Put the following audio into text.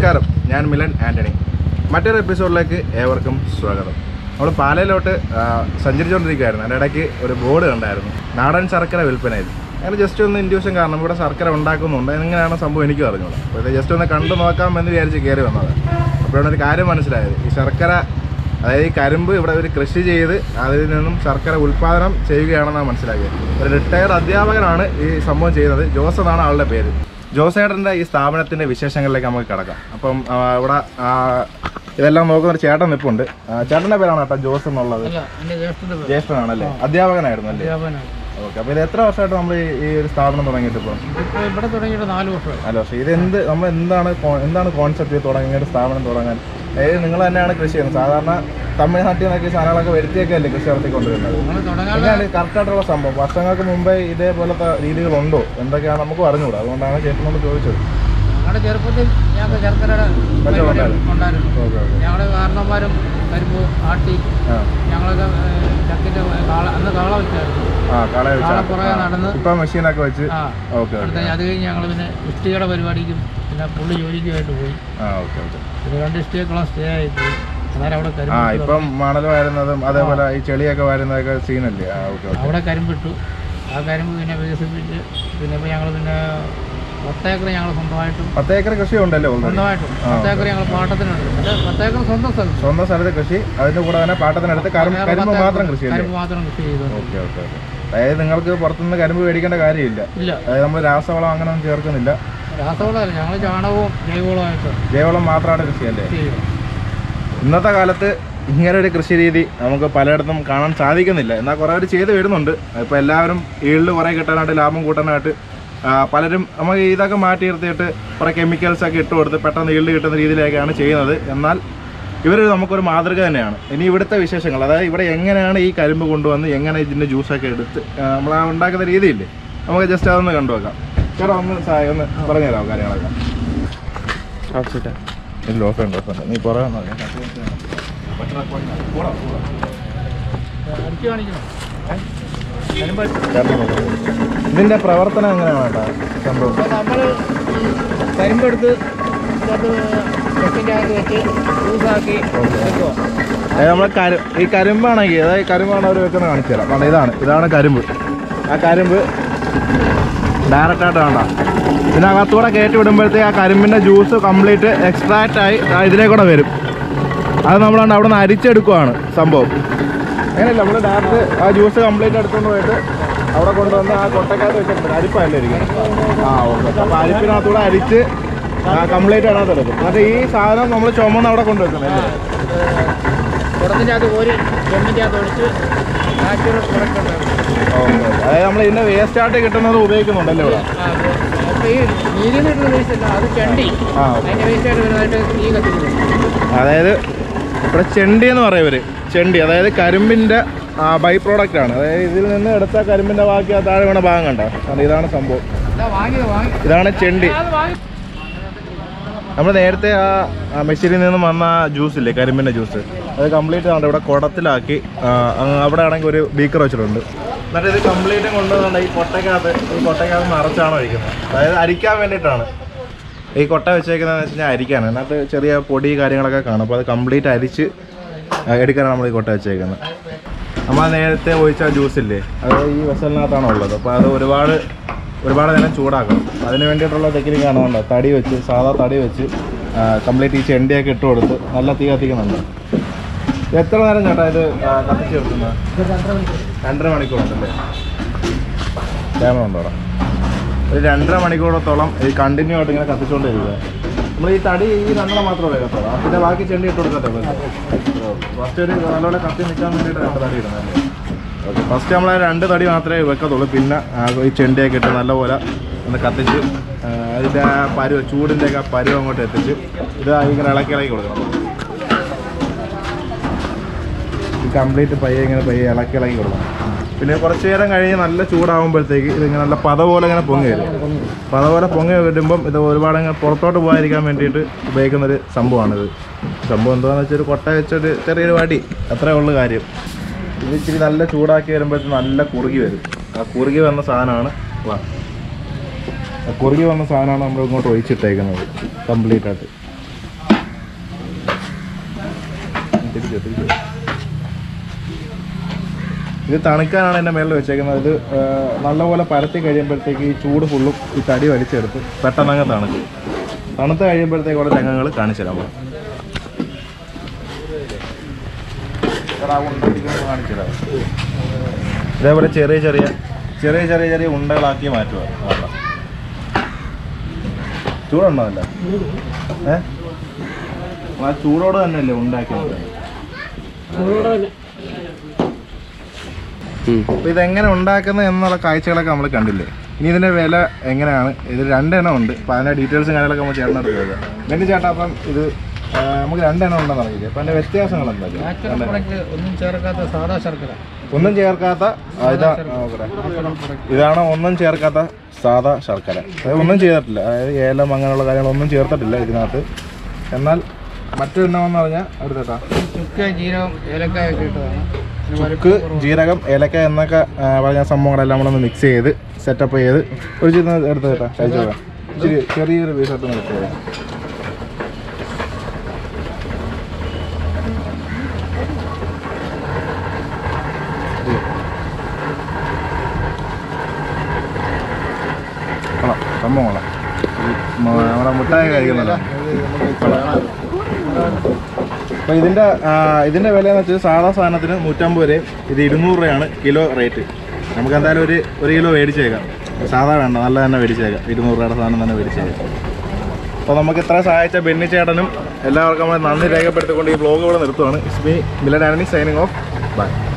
നമസ്കാരം ഞാൻ മിലൻ ആൻ്റണി മറ്റൊരു എപ്പിസോഡിലേക്ക് ഏവർക്കും സ്വാഗതം നമ്മൾ പാലയിലോട്ട് ആ, സഞ്ചരിച്ചുകൊണ്ടിരിക്കുകയായിരുന്നു അതിൻ്റെ ഇടയ്ക്ക് ഒരു ബോർഡ് കണ്ടായിരുന്നു നാടൻ ശർക്കര വിൽപ്പനയിൽ അങ്ങനെ ജസ്റ്റ് ഒന്ന് ഇൻഡ്യൂഷൻ കാരണം ഇവിടെ ശർക്കര ഉണ്ടാക്കുന്നുണ്ട് എങ്ങനെയാണ് സംഭവം എനിക്ക് അറിഞ്ഞോളൂ അപ്പോൾ ഇത് ജസ്റ്റ് ഒന്ന് കണ്ടു നോക്കാമെന്ന് വിചാരിച്ച് കയറി വന്നത് അപ്പോഴാണ് ഒരു കാര്യം മനസ്സിലായത് ഈ ശർക്കര അതായത് ഈ കരിമ്പ് ഇവിടെ ഒരു കൃഷി ചെയ്ത് അതിൽ നിന്നും ശർക്കര ഉൽപ്പാദനം ചെയ്യുകയാണെന്നാണ് മനസ്സിലാക്കിയത് ഒരു റിട്ടയർഡ് അധ്യാപകനാണ് ഈ സംഭവം ചെയ്യുന്നത് ജോസ് എന്നാണ് ആളുടെ പേര് ജോസേട്ടൻ്റെ ഈ സ്ഥാപനത്തിൻ്റെ വിശേഷങ്ങളിലേക്ക് നമുക്ക് കിടക്കാം അപ്പം ആ, ഇവിടെ ആ, ഇതെല്ലാം നോക്കുന്ന ഒരു ചേട്ടൻ നിൽപ്പുണ്ട് ആ, ചേട്ടൻ്റെ പേരാണ് കേട്ടോ ജോസ് എന്നുള്ളത് അല്ല എൻ്റെ ജ്യേഷ്ഠൻ്റെ പേര് ജ്യേഷ്ഠനാണല്ലേ അധ്യാപകനായിരുന്നു അല്ലേ അധ്യാപകനാണ് ഓക്കെ അപ്പോൾ ഇത് എത്ര വർഷമായിട്ട് നമ്മൾ ഈ- ഈ ഒരു സ്ഥാപനം തുടങ്ങിയിട്ട് ഇപ്പോൾ ഇപ്പോൾ ഇവിടെ തുടങ്ങിയിട്ട് നാല് വർഷമായി അല്ല പക്ഷേ ഇത് എന്ത് നമ്മൾ എന്താണ് കോ- എന്താണ് കോൺസെപ്റ്റ് തുടങ്ങിയ ഒരു സ്ഥാപനം തുടങ്ങാൻ അതായത് നിങ്ങൾ തന്നെയാണ് കൃഷി ചെയ്യുന്നത് സാധാരണ തമിഴ്നാട്ടിൽ നിന്നൊക്കെ ഈ സാധനങ്ങളൊക്കെ വരുത്തിയൊക്കെ അല്ലേ കൃഷി നടത്തിക്കൊണ്ടിരുന്നത് നമ്മൾ തുടങ്ങാൻ എങ്ങനെയാണ് കറക്റ്റായിട്ടുള്ള സംഭവം വർഷങ്ങൾക്ക് മുമ്പേ ഇതേപോലത്തെ രീതികളുണ്ടോ എന്തൊക്കെയാണ് നമുക്ക് അറിഞ്ഞുകൂടാ അതുകൊണ്ടാണ് ചേട്ടനോട് ചോദിച്ചത് ഞങ്ങളുടെ ചെറുപ്പത്തിൽ ഞങ്ങൾക്ക് ശർക്കരയുടെ കച്ചവടം ഉണ്ടായിരുന്നു. ഉണ്ടായിരുന്നു ഓക്കെ ഓക്കെ ഞങ്ങളുടെ കാരണന്മാരും കരിമ്പ് ആട്ടി ആ ഞങ്ങളൊക്കെ ഏഹ്, ചക്കിൻ്റെ കാള അന്ന് കാള വെച്ചായിരുന്നു ആ കാള വെച്ചാ കാള പുറകെ നടന്ന് ഇപ്പൊ മെഷീനൊക്കെ വെച്ച് ആ ഓക്കെ അടുത്ത ഓക്കെ അത് കഴിഞ്ഞ് ഞങ്ങൾ പിന്നെ ഇഷ്ടികയുടെ പരിപാടിക്കും പിന്നെ പുള്ളി ജോലിക്കുമായിട്ട് പോയി ആ ഓക്കെ ഓക്കെ പിന്നെ രണ്ട് ഇഷ്ടികക്കുളം സ്റ്റേ ആയി പോയി അന്നേരം അവിടെ ആ കരിമ്പ് ഇപ്പം മണൽ വരുന്നതും അതേപോലെ ഈ ചെളിയൊക്കെ വരുന്നതൊക്കെ സീനല്ലേ ആ ഓക്കെ ഓക്കെ അവിടെ കരിമ്പിട്ടു ആ കരിമ്പ് പിന്നെ വികസിപ്പിച്ച് പിന്നെ ഇപ്പോൾ ഞങ്ങൾ പിന്നെ പത്തേക്കർ ഞങ്ങൾ സ്വന്തമായിട്ടും പത്ത് ഏക്കർ കൃഷി ഉണ്ടല്ലോ ഓൾറെഡി സ്വന്തമായിട്ടും പത്തേക്കർ ഞങ്ങൾ പാട്ടത്തിനുണ്ട് അത് പത്തേക്കർ സ്വന്തം സ്ഥലം സ്വന്തം സ്ഥലത്ത് കൃഷി അതിന്റെ കൂടെ തന്നെ പാട്ടത്തിനടുത്ത് കരിമ്പ് കരിമ്പ് മാത്രം കൃഷി അല്ലേ കരിമ്പ് മാത്രം കൃഷി ചെയ്തു ഓക്കെ ഓക്കെ ഓക്കെ അതായത് നിങ്ങൾക്ക് പുറത്തുനിന്ന് കരിമ്പ് മേടിക്കേണ്ട കാര്യമില്ല ഇല്ല അതായത് നമ്മൾ രാസവളം അങ്ങനെ ഒന്നും ചേർക്കുന്നില്ല രാസവളമല്ല ഞങ്ങൾ ചാണകവും ജൈവവളമായിട്ട് ജൈവവളം മാത്രമാണ് കൃഷി അല്ലേ കൃഷി ചെയ്യും ഇന്നത്തെ കാലത്ത് ഇങ്ങനെ ഒരു കൃഷി രീതി നമുക്ക് പലയിടത്തും കാണാൻ സാധിക്കുന്നില്ല എന്നാൽ കുറേ പേര് ചെയ്ത് വരുന്നുണ്ട് ഇപ്പോൾ എല്ലാവരും ഈൽഡ് കുറേ കിട്ടാനായിട്ട് ലാഭം കൂട്ടാനായിട്ട് ആ, പലരും നമുക്ക് ഇതൊക്കെ മാറ്റി നിർത്തിയിട്ട് കുറേ കെമിക്കൽസ് ഒക്കെ ഇട്ട് കൊടുത്ത് പെട്ടെന്ന് ഈൽഡ് കിട്ടുന്ന രീതിയിലേക്കാണ് ചെയ്യുന്നത് എന്നാൽ ഇവർ നമുക്കൊരു മാതൃക തന്നെയാണ് ഇനി ഇവിടുത്തെ വിശേഷങ്ങൾ അതായത് ഇവിടെ എങ്ങനെയാണ് ഈ കരിമ്പ് കൊണ്ടുവന്ന് എങ്ങനെ ഇതിൻ്റെ ജ്യൂസൊക്കെ എടുത്ത് നമ്മൾ ആ ഉണ്ടാക്കുന്ന രീതിയില്ലേ നമുക്ക് ജസ്റ്റ് അതൊന്ന് കണ്ടുവെക്കാം ചേട്ടാ ഒന്ന് സഹായം ഒന്ന് പറഞ്ഞു തരാമോ കാര്യങ്ങളൊക്കെ ഇല്ല ഓഫ് ഉണ്ട് ഓഫ് ഉണ്ട് നീ പുറകെ നോക്കാം അടിച്ചു കാണിക്കണം ഇതിന്റെ പ്രവർത്തനം എങ്ങനെയാണ് കേട്ടോ സംഭവം അപ്പോൾ നമ്മൾ ഈ കരിമ്പെടുത്ത് അത് ചെക്കിൻ്റെ അകത്ത് വെച്ച് ജ്യൂസാക്കി വെക്കുക അതായത് നമ്മൾ കരു ഈ കരിമ്പാണെങ്കിൽ അതായത് കരിമ്പാണ് അവർ വെക്കുന്നത് കാണിച്ചു തരാം കാരണം ഇതാണ് ഇതാണ് കരിമ്പ് ആ കരിമ്പ് ഡയറക്റ്റ് ആയിട്ട് വേണ്ട ഇതിനകത്തൂടെ കയറ്റി വിടുമ്പോഴത്തേക്ക് ആ കരിമ്പിൻ്റെ ജ്യൂസ് കംപ്ലീറ്റ് എക്സ്ട്രാക്റ്റ് ആയി ദാ ഇതിലേക്കൂടെ വരും അത് നമ്മളാണ്ട് അവിടെ നിന്ന് അരിച്ചെടുക്കുവാണ് സംഭവം അങ്ങനെയല്ല നമ്മൾ ഡയറക്റ്റ് ആ ജ്യൂസ് കംപ്ലീറ്റ് എടുത്തുകൊണ്ട് പോയിട്ട് അവിടെ കൊണ്ടുവന്ന് ആ കൊട്ടക്കകത്ത് വെച്ചിട്ടുണ്ട് അരിപ്പല്ലേ ഇരിക്കുന്നത് ആ ഓക്കെ അപ്പോൾ അരിപ്പിനകത്തൂടെ അരിച്ച് കംപ്ലീറ്റ് അതിനകത്ത് എടുക്കും എന്നിട്ട് ഈ സാധനം നമ്മൾ ചുമന്ന് അവിടെ കൊണ്ടുവെക്കുന്നത് അല്ലേ കുടത്തിൻ്റെ അകത്ത് കോരി ചെമ്മിൻ്റെ അകത്ത് ഒഴിച്ച് നാച്ചുറൽ പ്രൊഡക്റ്റ് ഉണ്ടാകും ഓക്കെ അതായത് നമ്മൾ ഇതിന്റെ വേസ്റ്റ് ആയിട്ട് കിട്ടുന്നത് ഉപയോഗിക്കുന്നുണ്ടല്ലേ ഇവിടെ അപ്പോൾ ഈ നീരിൽ നിന്ന് കിട്ടുന്ന വേസ്റ്റ് അല്ല അത് ചെണ്ടി ആ അതിൻ്റെ വേസ്റ്റ് ആയിട്ട് വരുന്നതായിട്ട് തീ കത്തിക്കുന്നു അതായത് ഇവിടെ ചെണ്ടി എന്ന് പറയും ഇവര് ചെണ്ടി അതായത് കരിമ്പിന്റെ ബൈ പ്രോഡക്റ്റ് ആണ് അതായത് ഇതിൽ നിന്ന് എടുത്ത കരിമ്പിന്റെ ബാക്കി ആ താഴെ വീണ ഭാഗം കണ്ടോ കാരണം ഇതാണ് സംഭവം ഇതാ വാങ്ങിയത് വാങ്ങി ഇതാണ് ചെണ്ടി അത് വാങ്ങി നമ്മൾ നേരത്തെ ആ ആ മെഷീനിൽ നിന്നും വന്ന ആ ജ്യൂസ് ഇല്ലേ കരിമ്പിൻ്റെ ജ്യൂസ് അത് കംപ്ലീറ്റ് ആണ് ഇവിടെ കുടത്തിലാക്കി ആ, അങ്ങ് അവിടെ ആണെങ്കിൽ ഒരു ബീക്കർ വെച്ചിട്ടുണ്ട് എന്നിട്ട് ഇത് കംപ്ലീറ്റ് കൊണ്ടുവന്നുകൊണ്ട് ഈ കൊട്ടയ്ക്കകത്ത് ഈ കൊട്ടയ്ക്കകത്ത് നിറച്ചാണ് ഒഴിക്കുന്നത് അതായത് അരിക്കാൻ വേണ്ടിയിട്ടാണ് ഈ കൊട്ട വെച്ചേക്കുന്നതെന്ന് വെച്ച് കഴിഞ്ഞാൽ അരിക്കാണ് അതിനകത്ത് ചെറിയ പൊടി കാര്യങ്ങളൊക്കെ കാണും അപ്പോൾ അത് കംപ്ലീറ്റ് അരിച്ച് ആ, എടുക്കാനാണ് നമ്മൾ ഈ കൊട്ട വെച്ചേക്കുന്നത് നമ്മൾ നേരത്തെ ഒഴിച്ച ജ്യൂസ് ഇല്ലേ അത് ഈ വെസലിനകത്താണ് ഉള്ളത് അപ്പോൾ അത് ഒരുപാട് ഒരുപാട് നേരം ചൂടാക്കണം അതിന് വേണ്ടിയിട്ടുള്ള ടെക്നിക്കാണ് കണ്ടോ തടി വെച്ച് സാധാ തടി വെച്ച് കംപ്ലീറ്റ് ഈ ചെണ്ടിയൊക്കെ ഇട്ട് കൊടുത്ത് നല്ല തീ കത്തിക്കുന്നുണ്ട് ഇത് എത്ര നേരം ചേട്ടാ ഇത് ആ, കത്തിച്ച് വെക്കുന്നത് രണ്ടര മണിക്കൂറുണ്ടല്ലേ ക്യാമറ ഉണ്ടോ അവിടെ? ഒരു രണ്ടര മണിക്കൂറത്തോളം ഇത് കണ്ടിന്യൂ ആയിട്ട് ഇങ്ങനെ കത്തിച്ചുകൊണ്ടിരിക്കുക നമ്മൾ ഈ തടി ഈ രണ്ടെണ്ണം മാത്രമേ വെക്കത്തുള്ളൂ പിന്നെ ബാക്കി ചെണ്ടി ഇട്ട് കൊടുക്കത്തുള്ളൂ ഫസ്റ്റ് ഒരു നല്ലപോലെ കത്തി നിൽക്കാൻ വേണ്ടിയിട്ട് രണ്ട് തടി ഇടുന്നത് ഓക്കെ ഫസ്റ്റ് നമ്മൾ രണ്ട് തടി മാത്രമേ വെക്കത്തുള്ളൂ പിന്നെ ആ ഈ ചെണ്ടിയൊക്കെ ഇട്ട് നല്ലപോലെ ഒന്ന് കത്തിച്ച് ആ, അതിൻ്റെ ആ പരുവ ചൂടിൻ്റെയൊക്കെ ആ പരുവ അങ്ങോട്ട് എത്തിച്ച് ഇത് ഇങ്ങനെ ഇളക്കി ഇളക്കി കൊടുക്കണം ഈ കംപ്ലീറ്റ് പയ്യെ ഇങ്ങനെ പയ്യെ ഇളക്കി ഇളക്കി കൊടുക്കണം പിന്നെ കുറച്ച് നേരം കഴിഞ്ഞ് നല്ല ചൂടാകുമ്പോഴത്തേക്ക് ഇതിങ്ങനെ നല്ല പത പോലെ ഇങ്ങനെ പൊങ്ങി വരും പത പോലെ പൊങ്ങി വരുമ്പം ഇത് ഒരുപാട് ഇങ്ങനെ പുറത്തോട്ട് പോകാതിരിക്കാൻ വേണ്ടിയിട്ട് ഉപയോഗിക്കുന്നൊരു സംഭവമാണിത് സംഭവം എന്താണെന്ന് വെച്ചാൽ ഒരു കൊട്ട വെച്ചൊരു ചെറിയൊരു വടി അത്രേ ഉള്ളു കാര്യം ഇത് ഇച്ചിരി നല്ല ചൂടാക്കി വരുമ്പോഴത്തേക്ക് നല്ല കുറുകി വരും ആ കുറുകി വന്ന സാധനമാണ് വാ ആ കുറുകി വന്ന സാധനമാണ് നമ്മൾ ഇങ്ങോട്ട് ഒഴിച്ചിട്ടേക്കുന്നത് കംപ്ലീറ്റ് ആയിട്ട് തിരിച്ചു തിരിച്ചു ഇത് തണുക്കാനാണ് എൻ്റെ മേളിൽ വെച്ചേക്കുന്നത് ഇത് ആ, നല്ലപോലെ പരത്തി കഴിയുമ്പോഴത്തേക്ക് ഈ ചൂട് ഫുള്ളും ഈ തടി വലിച്ചെടുത്ത് പെട്ടെന്ന് അങ്ങ് തണുക്കും തണുത്ത് കഴിയുമ്പോഴത്തേക്കുള്ള രംഗങ്ങൾ കാണിച്ചു തരാം അപ്പോൾ കാണിച്ചു തരാം ഇതേപോലെ ചെറിയ ചെറിയ ചെറിയ ചെറിയ ചെറിയ ഉണ്ടകളാക്കി മാറ്റുക വെള്ളം ചൂടുണ്ടോ അല്ല ഏ ആ ചൂടോട് തന്നെയല്ലേ ഉണ്ടാക്കിയത് അപ്പോൾ ഇതെങ്ങനെ ഉണ്ടാക്കുന്നത് എന്നുള്ള കാഴ്ചകളൊക്കെ നമ്മൾ കണ്ടില്ലേ ഇനി ഇതിൻ്റെ വില എങ്ങനെയാണ് ഇത് രണ്ടെണ്ണം ഉണ്ട് അപ്പോൾ അതിൻ്റെ ഡീറ്റെയിൽസും കാര്യങ്ങളൊക്കെ നമ്മൾ ചേട്ടനോട് ചോദിക്കാം ബെന്നി ചേട്ടാ അപ്പം ഇത് ആ, നമുക്ക് രണ്ടെണ്ണം ഉണ്ടെന്ന് അറിയില്ലേ അപ്പം അതിൻ്റെ വ്യത്യാസങ്ങൾ നാച്ചുറൽ എന്തൊക്കെയാണ് പ്രൊഡക്റ്റ് ഒന്നും ചേർക്കാത്ത സാധാ ശർക്കര ഒന്നും ചേർക്കാത്ത ആ, ഇതാ ആ, നോക്കട്ടെ. ഇതാണ് ഒന്നും ചേർക്കാത്ത സാധാ ശർക്കര അത് ഒന്നും ചെയ്തിട്ടില്ല അതായത് ഏലം അങ്ങനെയുള്ള കാര്യങ്ങളൊന്നും ചേർത്തിട്ടില്ല ഇതിനകത്ത് എന്നാൽ മറ്റൊരെണ്ണമെന്ന് പറഞ്ഞാൽ അടുത്തേട്ടാ ചുക്ക് ജീരകം ഏലക്കായ ഒക്കെ ഇട്ടതാണ് പിന്നെ ചുക്ക് ജീരകം ഏലക്ക എന്നൊക്കെ ആ, പറഞ്ഞ സംഭവങ്ങളെല്ലാം നമ്മളൊന്ന് മിക്സ് ചെയ്ത് സെറ്റപ്പ് ചെയ്ത് ഒരു ചിന്ന എടുത്ത് കേട്ടോ കഴിച്ചു നോക്കാം ഇച്ചിരി ചെറിയൊരു പീസ് എടുത്ത് മിക്സ് ചെയ്ത് കൊള്ളാം സംഭവം കൊള്ളാം ഈ മ- നമ്മുടെ മുട്ടായി കഴിക്കുന്നല്ലോ അപ്പോൾ ഇതിൻ്റെ ഇതിൻ്റെ വില എന്ന് വെച്ചാൽ സാധാ സാധനത്തിന് നൂറ്റമ്പത് രൂപയും ഇത് ഇരുന്നൂറ് രൂപയാണ് കിലോ റേറ്റ് നമുക്ക് എന്തായാലും ഒരു ഒരു കിലോ മേടിച്ചേക്കാം സാധാ വേണ്ട നല്ല തന്നെ മേടിച്ചേക്കാം ഇരുന്നൂറ് രൂപയുടെ സാധനം തന്നെ മേടിച്ചേക്കാം അപ്പോൾ നമുക്ക് ഇത്ര സഹായിച്ച ബെന്നി ചേട്ടനും എല്ലാവർക്കും നമ്മൾ നന്ദി രേഖപ്പെടുത്തിക്കൊണ്ട് ഈ വ്ലോഗ് ഇവിടെ നിർത്തുവാണ് ഇസ്മി മിലൻ ആനണി സൈനിങ് ഓഫ് ബൈ